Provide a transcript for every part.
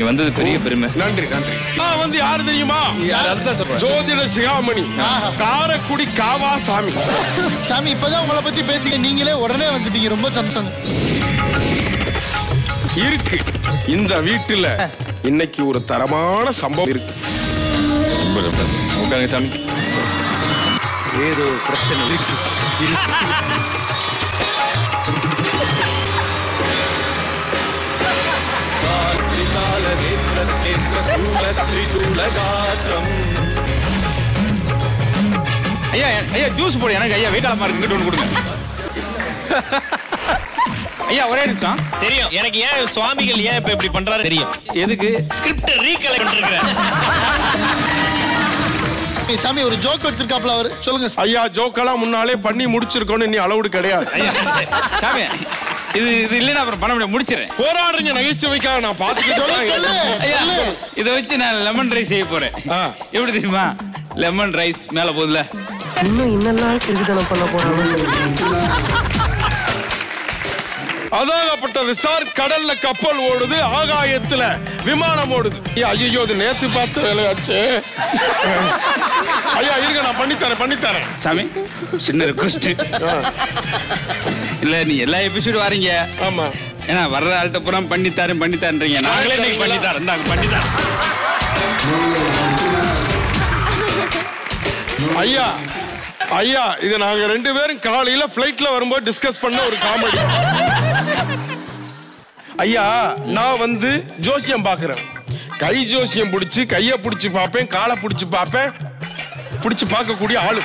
வந்தது பெரிய பெருமை நன்றி நன்றி நான் வந்து யாரு தெரியுமா அதுதான் சொல்றேன் ஜோதிட சிகாமணி காரக்குடி காவா சாமி சாமி இப்பதான் உங்களை பத்தி பேசிக்க நீங்களே உடனே வந்துட்டீங்க ரொம்ப சந்தோஷம் இருக்கு இந்த வீட்டுல இன்னைக்கு ஒரு தரமான சம்பவம் இருக்கு உட்காருங்க சாமி ஏதோ ஒரு பிரச்சனை இருக்கு ஐயா ஐயா ஜூஸ் போடு எனக்கு ஐயா வெயிட் ஆகாம இருக்கு இங்கிட்டு ஒன்று கொடுங்க ஐயா ஒரே நிமிஷம் தெரியும் எனக்கு ஏன் சுவாமிகள் ஏன் இப்ப இப்படி பண்றாரு தெரியும் எதுக்கு ஸ்கிரிப்ட் ரீகலெக்ட் பண்ணிருக்கிறேன் சாமி ஒரு ஜோக் வச்சிருக்காப்ல அவரு சொல்லுங்க ஐயா ஜோக்கெல்லாம் முன்னாலே பண்ணி முடிச்சிருக்கோன்னு இனி அளவுடு கிடையாது ஐயா சாமி இது இது இல்லைன்னா அப்புறம் பண்ண முடியாது முடிச்சிடறேன் போராடுறீங்க நகைச்சுவைக்காக நான் பார்த்துட்டு சொல்லு சொல்லு ஐயா சொல்லு இதை வச்சு நான் லெமன் ரைஸ் செய்ய போறேன் ஆ. எப்படி தெரியுமா லெமன் ரைஸ் மேல போகுதுல இன்னும் என்னெல்லாம் கிரிக்கெட் பண்ண போறாங்க அதாகப்பட்டது சார் கடல்ல கப்பல் ஓடுது ஆகாயத்துல விமானம் ஓடுது ஐயா, ஐயோ இது நேத்து பார்த்த வேலையாச்சு ஐயா இருங்க நான் பண்ணித்தரேன் பண்ணித்தரேன் சாமி சின்ன ரெக்வஸ்ட் இல்ல நீ எல்லா எபிசோடு வாரீங்க ஆமா ஏன்னா வர்ற ஆள்கிட்ட பூரா பண்ணி தரேன் பண்ணி தரேன்றீங்க நாங்களே இன்னைக்கு பண்ணி தரேன் இந்தாங்க பண்ணி தரேன் ஐயா ஐயா இது நாங்க ரெண்டு பேரும் காலையில பிளைட்ல வரும்போது டிஸ்கஸ் பண்ண ஒரு காமெடி ஐயா நான் வந்து ஜோசியம் பாக்குறேன் கை ஜோசியம் பிடிச்சி கைய பிடிச்சி பார்ப்பேன் காலை பிடிச்சி பார்ப்பேன் பிடிச்சி பார்க்கக்கூடிய ஆளு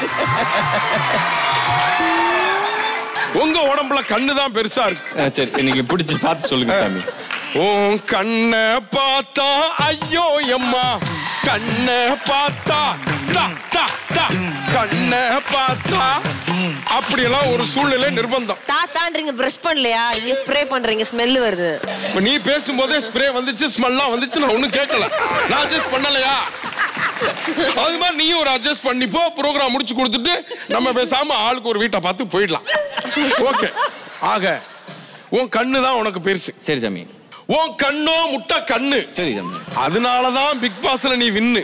உங்க உடம்புல கண்ணு தான் பெருசா இருக்கு சரி இன்னைக்கு பிடிச்சி பார்த்து சொல்லுங்க சாமி உன் கண்ண பார்த்தா ஐயோ எம்மா கண்ண பார்த்தா தா, தா, தா. கண்ண பார்த்தா அப்படியெல்லாம் ஒரு சூழ்நிலை நிர்பந்தம் தாத்தான்றீங்க பிரஷ் பண்ணலையா இங்க ஸ்ப்ரே பண்றீங்க ஸ்மெல் வருது இப்ப நீ பேசும்போதே ஸ்ப்ரே வந்துச்சு ஸ்மெல்லாம் வந்துச்சு நான் ஒண்ணும் கேட்கல நான் அட்ஜஸ்ட் பண்ணலையா அது மாதிரி நீயும் ஒரு அட்ஜஸ்ட் பண்ணிப்போ ப்ரோக்ராம் முடிச்சு கொடுத்துட்டு நம்ம பேசாம ஆளுக்கு ஒரு வீட்டை பார்த்து போயிடலாம் ஓகே ஆக உன் கண்ணு தான் உனக்கு பெருசு சரி சாமி உன் கண்ணோ முட்டை கண்ணு சரி சாமி அதனாலதான் பிக் பாஸ்ல நீ வின்னு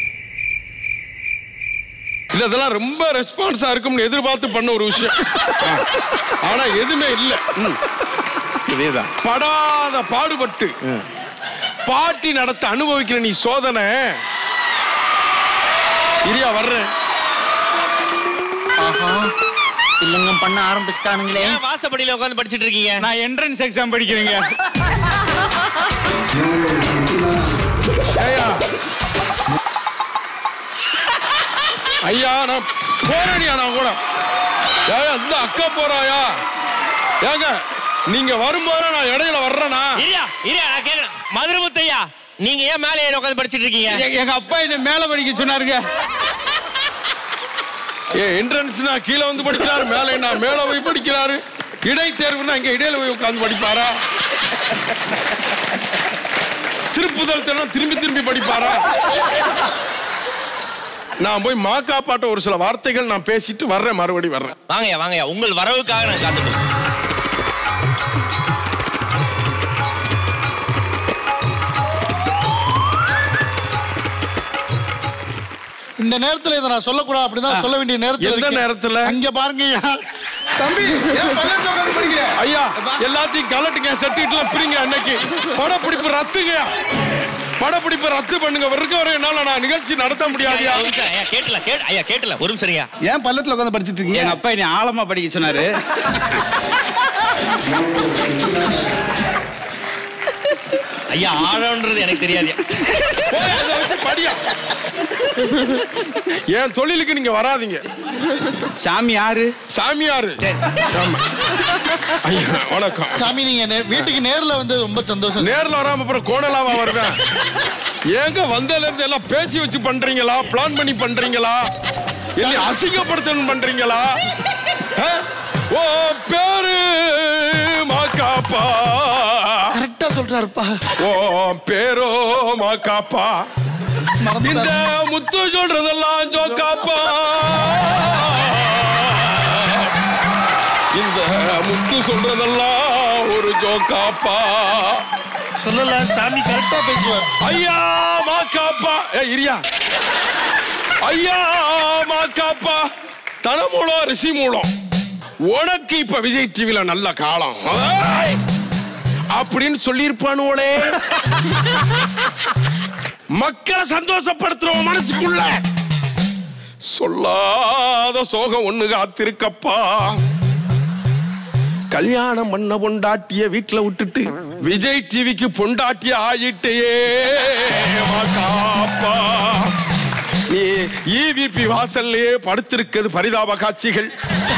இல்ல இதெல்லாம் ரொம்ப ரெஸ்பான்ஸா இருக்கும்னு எதிர்பார்த்து பண்ண ஒரு விஷயம் ஆ. ஆனா எதுவுமே இல்ல ம். இதேதான் படாத பாடுபட்டு பாட்டி நடத்த அனுபவிக்கிற நீ சோதனை இரியா வர்றேன் இல்லங்கம் பண்ண ஆரம்பிச்சிட்டானுங்களே ஏன் வாசப்படியில உட்கார்ந்து படிச்சிட்டு இருக்கீங்க நான் என்ட்ரன்ஸ் எக்ஸாம் படிக்கிறேங்க ஏய்யா. ஐயா நான் போறேனியா நான் கூட ஏயா இந்த அக்கா போறாயா ஏங்க நீங்க வரும்போது நான் இடையில வர்றேனா இரியா இரியா நான் கேக்குறேன் மதுரை முத்தையா நீங்க ஏன் மேலே ஏறி உட்கார்ந்து படிச்சிட்டு இருக்கீங்க எ- எங்க அப்பா என்ன மேல படிக்க சொன்னாருங்க ஏ என்ட்ரன்ஸ்னா கீழே வந்து படிக்கிறாரு மேலே நான் மேல போய் படிக்கிறாரு இடைத்தேர்வுனா இங்க இடையில போய் உட்கார்ந்து படிப்பாரா திருப்புதல் தினம் திரும்பி திரும்பி படிப்பாரா நான் போய் மாக்காப்பாட்ட ஒரு சில வார்த்தைகள் நான் பேசிட்டு வர்றேன் மறுபடி வர்றேன் வாங்கய்யா வாங்கய்யா உங்கள் வரவுக்காக நான் காத்துட்டு இருக்கேன். இந்த நேரத்துல இதை நான் சொல்லக்கூடாது அப்படிதான் சொல்ல வேண்டிய நேரத்துல எந்த இருக்கேன். நேரத்துல? அங்க பாருங்க ஐயா. தம்பி ஏன் பள்ளத்துல உட்கார்ந்து படிக்கிற? ஐயா எல்லாத்தையும் கலட்டுங்க செட்டிட்டுலாம் பிரிங்க அன்னைக்கு படப்பிடிப்பு ரத்துங்க படப்பிடிப்பு ரத்து பண்ணுங்க இருக்க வரை என்னால நான் நிகழ்ச்சி நடத்த முடியாதியா ஒரு நிமிஷம், ஐயா கேட்டல கேட் ஐயா கேட்டல ஒரு நிமிஷம் சரியா ஏன் பள்ளத்துல உட்கார்ந்து படிச்சிட்டு இருக்கீங்க எங்க அப்பா என்ன ஆழமா படிக்க சொன்னாரு ஐயா ஆழம்ன்றது எனக்கு தெரியாது போய் அதை வச்சு படியா என் தொழிலுக்கு நீங்க வராதீங்க சாமி யாரு சாமியாரு ஆமா ஐயா வணக்கம் சாமி நீங்க நே- வீட்டுக்கு நேர்ல வந்து ரொம்ப சந்தோஷம் சாமி. நேர்ல வராம அப்புறம் கோணலாவா வருவேன் ஏங்க வந்ததுல இருந்து எல்லாம் பேசி வச்சு பண்றீங்களா பிளான் பண்ணி பண்றீங்களா என்னை அசிங்கப்படுத்தணும் பண்றீங்களா ஆ? ஓ பேரு மாக்காப்பா கரெக்டா சொல்றாருப்பா ஓ பேரோ மாக்காப்பா இந்த முத்து சொல்றதெல்லாம் ஜோக்காப்பா இந்த முத்து சொல்றதெல்லாம் ஒரு ஜோக்காப்பா சொல்லல சாமி கரெக்டா பேசுவார் ஐயா மாக்காப்பா ஏ இரியா ஐயா மாக்காப்பா தன மூலம் ரிஷி மூலம் உனக்கு இப்ப விஜய் டிவில நல்ல காலம் ஏய்! அப்படின்னு சொல்லியிருப்பானுவோலே மக்களை சந்தோஷப்படுத்துறவன் மனசுக்குள்ள சொல்லாத சோகம் ஒண்ணு காத்திருக்கப்பா கல்யாணம் பண்ண பொண்டாட்டிய வீட்டுல விட்டுட்டு விஜய் டிவிக்கு பொண்டாட்டிய ஆயிட்டையே காப்பா நீ ஈவிபி வாசல்லையே படுத்திருக்கிறது பரிதாப காட்சிகள்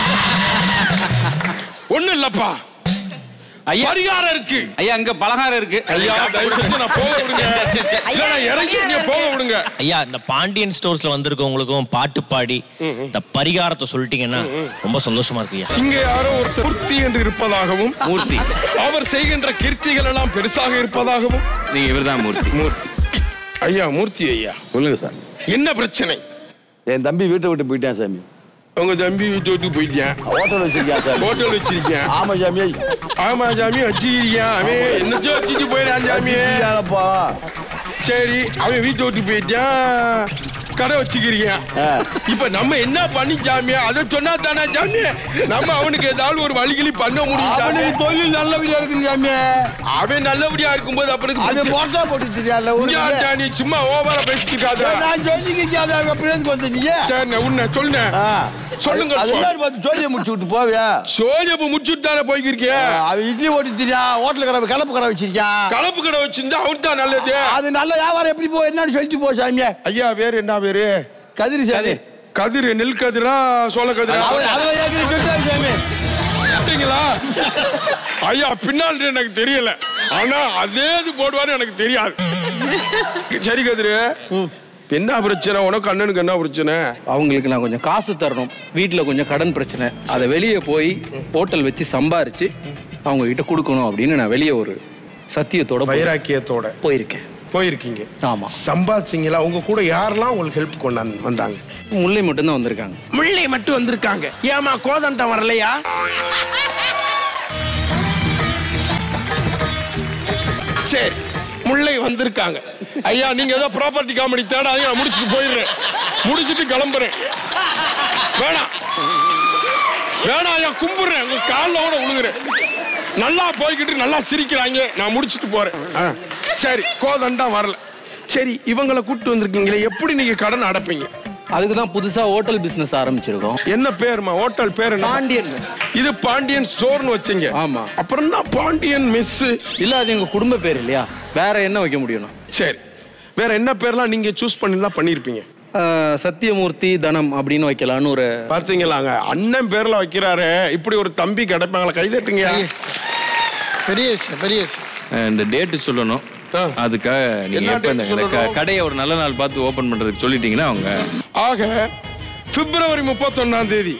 ஒண்ணு இல்லப்பா ஐயா பரிகாரம் இருக்கு ஐயா அங்க பலகாரம் இருக்கு ஐயா தயவு செஞ்சு நான் போக விடுங்க இல்ல, நான் இறங்கி நீங்க போக விடுங்க ஐயா இந்த பாண்டியன் ஸ்டோர்ஸ்ல வந்திருக்கவங்களுக்கும் பாட்டு பாடி இந்த பரிகாரத்தை சொல்லிட்டீங்கன்னா ரொம்ப சந்தோஷமா இருக்கு ஐயா இங்க யாரோ ஒருத்தர் மூர்த்தி என்று இருப்பதாகவும் மூர்த்தி அவர் செய்கின்ற கீர்த்திகள் எல்லாம் பெருசாக இருப்பதாகவும் நீங்க இவர்தான் மூர்த்தி மூர்த்தி ஐயா மூர்த்தி ஐயா சொல்லுங்க சார் என்ன பிரச்சனை என் தம்பி வீட்டை விட்டு போயிட்டேன் சாமி உங்க தம்பி வீட்டு விட்டு போயிட்டேன் ஹோட்டல் வச்சிருக்கேன் சாமி ஹோட்டல் வச்சிருக்கேன் ஆமா சாமி ஆமா சாமி வச்சிருக்கியா அவன் என்னச்சோ வச்சுட்டு போயிடான் சாமி இல்லப்பா சரி அவன் வீட்டை விட்டு போயிட்டான் கடை வச்சுக்கிறீங்க ஆ. இப்ப நம்ம என்ன பண்ணி சாமி அதை சொன்னா தானே சாமி நம்ம அவனுக்கு ஏதாவது ஒரு வழிகளி பண்ண முடியும் சாமி. அவனுக்கு தொழில் நல்லபடியா இருக்கு சாமி அவன் நல்லபடியா இருக்கும்போது அப்பனுக்கு அது பிரச்சனை. போட்டா போட்டு தெரியாதுல இங்க ஆட்டா, நீ சும்மா ஓவரா பேசிட்டு இருக்காத நான் சொல்லிக்கிட்டு அதை எப்படி வந்து நீ சரி உன்ன சொல்லுங்க ஆ. சொல்லுங்க, அது சொல்லு. மாதிரி பார்த்து ஜோதியை முடிச்சு விட்டு போவியா சோழியப்ப முடிச்சுட்டு தானே போய்க்கிருக்கிய அவன் இட்லி ஓட்டி தெரியா ஹோட்டல் கடை கலப்பு கடை வச்சிருக்கான் கலப்பு கடை வச்சிருந்தா அவன் தான் நல்லது அது நல்ல வியாபாரம் எப்படி போ என்னன்னு சொல்லிட்டு போ சாமி ஐயா பேரு என்ன பேரு கதிரி சாமி கதிர் நெல் கதிரா சோள கதிரா அவன் அதில் ஏற்கனவே சொல்லிட்டாரு சாமி கேட்டீங்களா ஐயா பின்னால் எனக்கு தெரியல ஆனா அதே இது போடுவாரு எனக்கு தெரியாது சரி கதிரு என்ன பிரச்சனை உனக்கு அண்ணனுக்கு என்ன பிரச்சனை அவங்களுக்கு நான் கொஞ்சம் காசு தரணும் வீட்டில் கொஞ்சம் கடன் பிரச்சனை அதை வெளியே போய் ஹோட்டல் வச்சு சம்பாரிச்சு அவங்க கிட்ட கொடுக்கணும் அப்படின்னு நான் வெளியே ஒரு சத்தியத்தோட போய்- வைராக்கியத்தோட போயிருக்கேன் போயிருக்கீங்க ஆமா சம்பாதிச்சிங்களா உங்க கூட யாரெல்லாம் உங்களுக்கு ஹெல்ப் கொண்டாந்து வந்தாங்க முல்லை மட்டும்தான் வந்திருக்காங்க முல்லை மட்டும் வந்திருக்காங்க ஏமா கோதண்டம் வரலையா சரி முல்லை வந்திருக்காங்க ஐயா நீங்க ஏதோ ப்ராப்பர்ட்டி காமெடி தேடாதீங்க நான் முடிச்சுட்டு போயிடுறேன் முடிச்சுட்டு கிளம்புறேன் வேணாம் வேணாம் ஐயா கும்பிடுறேன் உங்க காலில் கூட விழுகுறேன் நல்லா போய்கிட்டு நல்லா சிரிக்கிறாங்க நான் முடிச்சுட்டு போறேன் ஆ, சரி கோதண்டம் வரல சரி இவங்களை கூப்பிட்டு வந்திருக்கீங்களே எப்படி நீங்க கடன் அடைப்பீங்க அதுக்கு தான் புதுசா ஹோட்டல் பிசினஸ் ஆரம்பிச்சிருக்கோம் என்ன பேருமா ஹோட்டல் பேர் என்ன பாண்டியன் மெஸ் இது பாண்டியன் ஸ்டோர்னு வச்சீங்க ஆமா. அப்புறம் என்ன பாண்டியன் மெஸ் இல்ல அது எங்க குடும்ப பேர் இல்லையா வேற என்ன வைக்க முடியும் சரி வேற என்ன பேர்லாம் நீங்க சூஸ் பண்ணி தான் பண்ணிருப்பீங்க ஆஹ், சத்தியமூர்த்தி தனம் அப்படின்னு வைக்கலான்னு ஒரு பாத்தீங்களாங்க அண்ணன் பேர்ல வைக்கிறாரு இப்படி ஒரு தம்பி கிடைப்பாங்களா கை தட்டுங்க பெரிய விஷயம் பெரிய விஷயம் இந்த டேட்டு சொல்லணும் ஆ. அதுக்காக நீங்க என்ன எப்ப இந்த date சொல்லணும்? கடையை ஒரு நல்ல நாள் பார்த்து ஓபன் பண்றதுக்கு சொல்லிட்டீங்கன்னா அவங்க ஆக பிப்ரவரி முப்பத்தொன்னாம் தேதி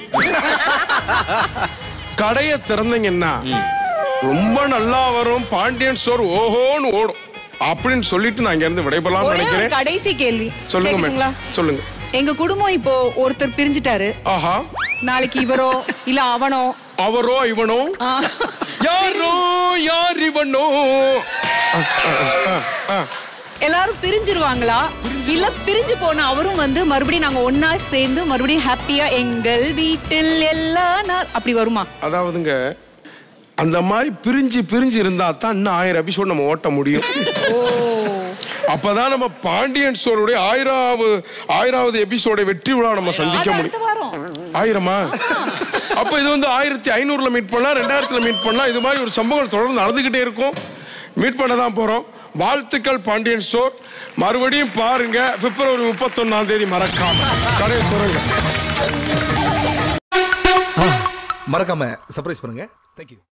கடையை திறந்தீங்கன்னா ரொம்ப நல்லா வரும் பாண்டியன் ஸ்டோர் ஓஹோன்னு ஓடும் அப்படின்னு சொல்லிட்டு நான் இங்க இருந்து விடைபெறலாம் ஒரே ஒரு நினைக்கிறேன் கடைசி கேள்வி சொல்லுங்க கேக்குதுங்களா? மேடம் சொல்லுங்க எங்க குடும்பம் இப்போ ஒருத்தர் பிரிஞ்சுட்டாரு ஆஹா நாளைக்கு இவரோ இல்ல அவனோ அவரோ இவனோ ஆ, யாரோ யார் இவனோ ஆ, ஆ, ஆ, ஆ. எல்லாரும் பிரிஞ்சிருவாங்களா இல்ல பிரிஞ்சு போன அவரும் வந்து மறுபடியும் நாங்க ஒன்னா சேர்ந்து மறுபடியும் ஹாப்பியா எங்கள் வீட்டில் எல்லா நாள் அப்படி வருமா அதாவதுங்க அந்த மாதிரி பிரிஞ்சு பிரிஞ்சு இருந்தா தான் இன்னும் ஆயிரம் எபிசோட் நம்ம ஓட்ட முடியும் அப்பதான் நம்ம பாண்டியன் ஸ்டோருடைய ஆயிராவது ஆயிராவது எபிசோட வெற்றி விழா நம்ம சந்திக்க அது முடியும் அடுத்த வாரம் ஆயிரமா அப்ப இது வந்து ஆயிரத்தி ஐநூறுல மீட் பண்ணலாம் ரெண்டாயிரத்துல மீட் பண்ணலாம் இது மாதிரி ஒரு சம்பவம் தொடர்ந்து நடந்துகிட்டே இருக்கும் மீட் பண்ண தான் போறோம் வாழ்த்துக்கள் பாண்டியன் ஸ்டோர் மறுபடியும் பாருங்க பிப்ரவரி முப்பத்தொன்னாம் தேதி மறக்காம கடையை துறங்க மறக்காம சர்ப்ரைஸ் பண்ணுங்க தேங்க்யூ